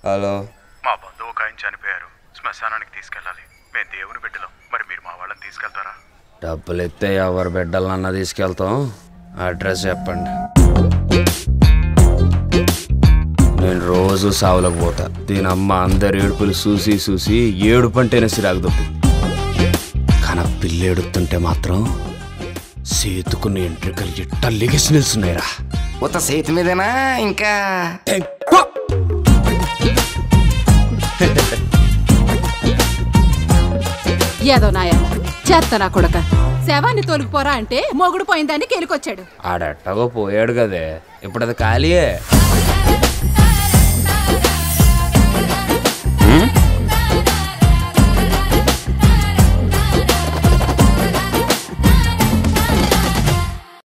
hello మా బంధువు ఒక ఆయన చనిపోయారు శ్మశానానికి తీసుకెళ్ళాలి మేము దేవుని బిడ్డలం మరి మీరు మా వాళ్ళని తీసుకెళ్తారా డబ్బులు ఇస్తే ఎవరి బిడ్డలన్నా తీసుకెళ్తాం అడ్రస్ చెప్పండి నేను రోజు సావులకు పోతా దీని అమ్మ అందరి ఏడుపులు చూసి చూసి ఏడుపు అంటేనే సిరాకు దొబ్బింది కానీ ఆ పిల్ల ఏడుతుంటే మాత్రం సేతుకున్న ఎంట్రికలు ఎట్ట లెగిసి నిల్చున్నాయిరా ఉత్త చేతి మీదేనా ఇంకా ఏదో నాయన చేస్తా నా కొడక శవాన్ని తొలగిపోరా అంటే మొగుడు పోయిందని కెలికొచ్చాడు ఆడెట్టగో పోయాడు కదే ఇప్పుడు అది ఖాళీయే